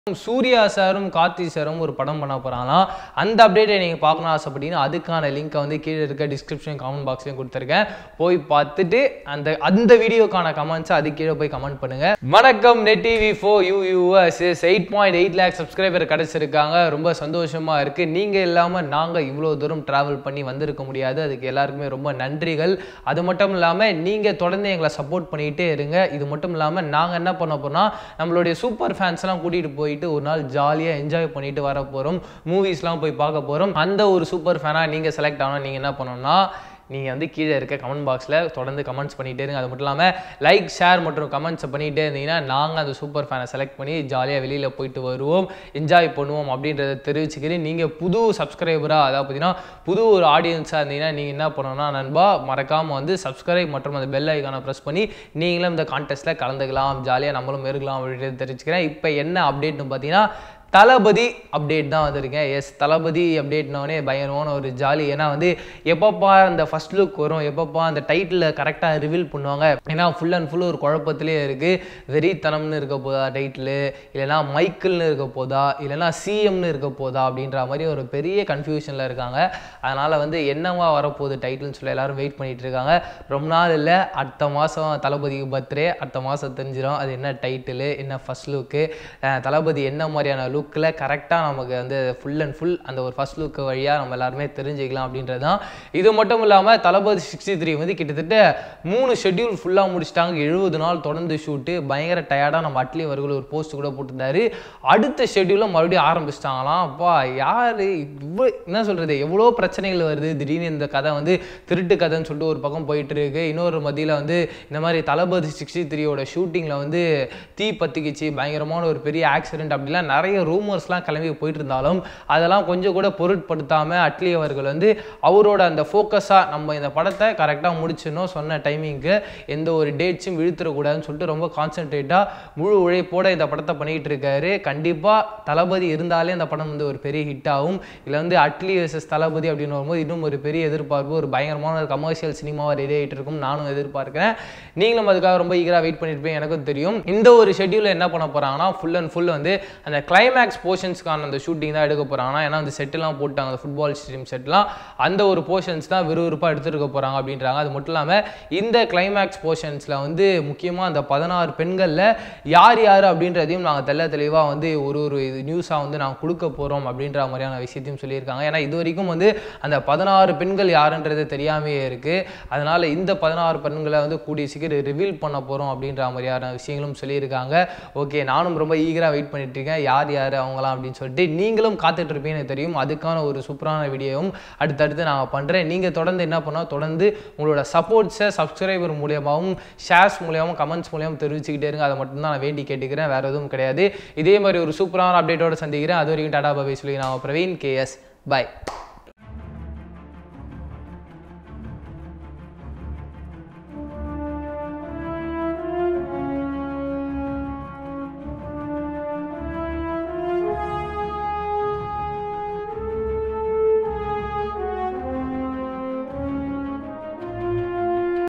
சூர்யா சாரும் கார்த்தி சாரும் ஒரு படம் பண்ண போகிறாங்களாம் அந்த அப்டேட்டை நீங்கள் பார்க்கணும் ஆசைப்பட்டீங்கன்னா அதுக்கான லிங்க்கை வந்து கீழே இருக்க டிஸ்கிரிப்ஷன் கமெண்ட் பாக்ஸ்லையும் கொடுத்துருக்கேன் போய் பார்த்துட்டு அந்த அந்த வீடியோக்கான கமெண்ட்ஸை அது கீழே போய் கமெண்ட் பண்ணுங்க வணக்கம் net TV for you us eight point eight lakh subscriber கிடச்சிருக்காங்க ரொம்ப சந்தோஷமா இருக்கு நீங்கள் இல்லாமல் நாங்கள் இவ்வளோ தூரம் ட்ராவல் பண்ணி வந்திருக்க முடியாது அதுக்கு எல்லாருக்குமே ரொம்ப நன்றிகள் அது மட்டும் இல்லாமல் நீங்கள் தொடர்ந்து எங்களை சப்போர்ட் பண்ணிகிட்டே இருங்க இது மட்டும் இல்லாமல் நாங்கள் என்ன பண்ண போறோம்னா நம்மளுடைய சூப்பர் ஃபேன்ஸ்லாம் கூட்டிகிட்டு போயிட்டு ஒரு நாள் ஜாலியாக என்ஜாய் பண்ணிட்டு வர போகிறோம் மூவிஸ்லாம் போய் பார்க்க போகிறோம் அந்த ஒரு சூப்பர் ஃபேனாக நீங்கள் செலக்ட் ஆனால் நீங்கள் என்ன பண்ணணும்னா நீங்கள் வந்து கீழே இருக்க கமெண்ட் பாக்ஸில் தொடர்ந்து கமெண்ட்ஸ் பண்ணிகிட்டே இருங்க அது மட்டும் இல்லாமல் லைக் ஷேர் மற்றும் கமெண்ட்ஸை பண்ணிகிட்டே இருந்தீங்கன்னா நாங்கள் அந்த சூப்பர் ஃபேனை செலக்ட் பண்ணி ஜாலியாக வெளியில் போயிட்டு வருவோம் என்ஜாய் பண்ணுவோம் அப்படின்றத தெரிவிச்சுக்கிறேன் நீங்கள் புது சப்ஸ்கிரைபராக அதாவது பார்த்தீங்கன்னா புது ஒரு ஆடியன்ஸாக இருந்தீங்கன்னா நீங்கள் என்ன பண்ணணும்னா நண்பா மறக்காமல் வந்து சப்ஸ்கிரைப் மற்றும் அந்த பெல் ஐக்கானை ப்ரெஸ் பண்ணி நீங்களும் இந்த கான்டெஸ்ட்டில் கலந்துக்கலாம் ஜாலியாக நம்மளும் இருக்கலாம் அப்படின்றது தெரிவிச்சுக்கிறேன் இப்போ என்ன அப்டேட்னு பார்த்தீங்கன்னா தளபதி அப்டேட் தான் வந்திருக்கேன் எஸ் தளபதி அப்டேட்னோடனே பயங்கரமான ஒரு ஜாலி ஏன்னா வந்து எப்பப்பா அந்த ஃபர்ஸ்ட் லுக் வரும் எப்பப்பா அந்த டைட்டில் கரெக்டாக ரிவீல் பண்ணுவாங்க ஏன்னா ஃபுல் அண்ட் ஃபுல் ஒரு குழப்பத்திலே இருக்குது வெறித்தனம்னு இருக்க போதா டைட்டில் இல்லைனா மைக்கிள்னு இருக்க போதா இல்லைனா சிஎம்னு இருக்க போதா அப்படின்ற மாதிரி ஒரு பெரிய கன்ஃபியூஷனில் இருக்காங்க அதனால் வந்து என்னவா வரப்போகுது டைட்டில்னு சொல்லி எல்லாரும் வெயிட் பண்ணிட்டு இருக்காங்க ரொம்ப நாள் இல்லை அடுத்த மாதம் தளபதிக்கு பர்த்டே அடுத்த மாதம் தெரிஞ்சிடும் அது என்ன டைட்டிலு என்ன ஃபர்ஸ்ட் லுக்கு தளபதி என்ன மாதிரியான லுக்கில் கரெக்டாக நமக்கு வந்து ஃபுல் அண்ட் ஃபுல் அந்த ஒரு ஃபர்ஸ்ட் லுக்கு வழியாக நம்ம எல்லாருமே தெரிஞ்சுக்கலாம் அப்படின்றது தான் இது மட்டும் இல்லாமல் தளபதி சிக்ஸ்டி த்ரீ வந்து கிட்டத்தட்ட மூணு ஷெட்யூல் ஃபுல்லாக முடிச்சிட்டாங்க எழுபது நாள் தொடர்ந்து ஷூட்டு பயங்கர டயர்டாக நம்ம அட்லி அவர்கள் ஒரு போஸ்ட் கூட போட்டிருந்தாரு அடுத்த ஷெட்யூலில் மறுபடியும் ஆரம்பிச்சிட்டாங்களாம் அப்பா யார் இவ்வளோ என்ன சொல்கிறது எவ்வளோ பிரச்சனைகள் வருது திடீர்னு இந்த கதை வந்து திருட்டு கதைன்னு சொல்லிட்டு ஒரு பக்கம் போயிட்டு இருக்கு இன்னொரு மத்தியில் வந்து இந்த மாதிரி தளபதி சிக்ஸ்டி த்ரீயோட ஷூட்டிங்கில் வந்து தீ பற்றிக்கிச்சு பயங்கரமான ஒரு பெரிய ஆக்சிடென்ட் அப்படிலாம் நிறைய ரூமர்ஸ்லாம் கிளம்பி போயிட்டு இருந்தாலும் அதெல்லாம் கொஞ்சம் கூட பொருட்படுத்தாமல் அட்லி அவர்கள் வந்து அவரோட அந்த ஃபோக்கஸாக நம்ம இந்த படத்தை கரெக்டாக முடிச்சிடணும் சொன்ன டைமிங்க்கு எந்த ஒரு டேட்ஸும் இழுத்துடக்கூடாதுன்னு சொல்லிட்டு ரொம்ப கான்சென்ட்ரேட்டாக முழு உழைப்போட இந்த படத்தை பண்ணிக்கிட்டு இருக்காரு கண்டிப்பாக தளபதி இருந்தாலே அந்த படம் வந்து ஒரு பெரிய ஹிட் ஆகும் இதில் வந்து அட்லி வர்சஸ் தளபதி அப்படின்னு வரும்போது இன்னும் ஒரு பெரிய எதிர்பார்ப்பு ஒரு பயங்கரமான ஒரு கமர்ஷியல் சினிமாவாக ரெடி ஆகிட்டு இருக்கும் நானும் எதிர்பார்க்கிறேன் நீங்களும் அதுக்காக ரொம்ப ஈகராக வெயிட் பண்ணியிருப்பேன் எனக்கும் தெரியும் இந்த ஒரு ஷெட்யூலில் என்ன பண்ண போகிறாங்கன்னா ஃபுல் அண்ட் ஃபுல் வந்து அந்த கிளைமேக்ஸ் போர்ஷன்ஸ்க்கான அந்த ஷூட்டிங் தான் எடுக்க போகிறாங்க ஏன்னா அந்த செட்டுலாம் போட்டாங்க அந்த ஃபுட்பால் ஸ்டேடியம் செட்லாம் அந்த ஒரு போர்ஷன்ஸ் தான் விறுவிறுப்பாக எடுத்துருக்க போகிறாங்க அப்படின்றாங்க அது மட்டும் இல்லாமல் இந்த கிளைமேக்ஸ் போர்ஷன்ஸில் வந்து முக்கியமாக அந்த பதினாறு பெண்களில் யார் யார் அப்படின்றதையும் நாங்கள் தெல்ல தெளிவாக வந்து ஒரு ஒரு இது நியூஸாக வந்து நாங்கள் கொடுக்க போகிறோம் அப்படின்ற மாதிரியான விஷயத்தையும் சொல்லியிருக்காங்க ஏன்னா இது வரைக்கும் வந்து அந்த பதினாறு பெண்கள் யாருன்றது தெரியாமையே இருக்குது அதனால் இந்த பதினாறு பெண்களை வந்து கூடிய சீக்கிரம் ரிவீல் பண்ண போகிறோம் அப்படின்ற மாதிரியான விஷயங்களும் சொல்லியிருக்காங்க ஓகே நானும் ரொம்ப ஈகராக வெயிட் பண்ணிட்டு இருக்கேன் யார் யார் அவங்களாம் அப்படின்னு சொல்லிட்டு நீங்களும் காத்துட்டு இருப்பீங்கன்னு தெரியும் அதுக்கான ஒரு சூப்பரான வீடியோவும் அடுத்தடுத்து நான் பண்ணுறேன் நீங்கள் தொடர்ந்து என்ன பண்ணால் தொடர்ந்து உங்களோட சப்போர்ட்ஸை சப்ஸ்கிரைபர் மூலியமாகவும் ஷேர்ஸ் மூலியமாகவும் கமெண்ட்ஸ் மூலியமாகவும் தெரிவிச்சுக்கிட்டே இருங்க அதை மட்டும் தான் நான் வேண்டி கேட்டுக்கிறேன் வேறு எதுவும் கிடையாது இதே மாதிரி ஒரு சூப்பரான அப்டேட்டோட சந்திக்கிறேன் அது வரைக்கும் டாடா பாபை சொல்லி நான் பிரவீன் கேஎஸ் பாய்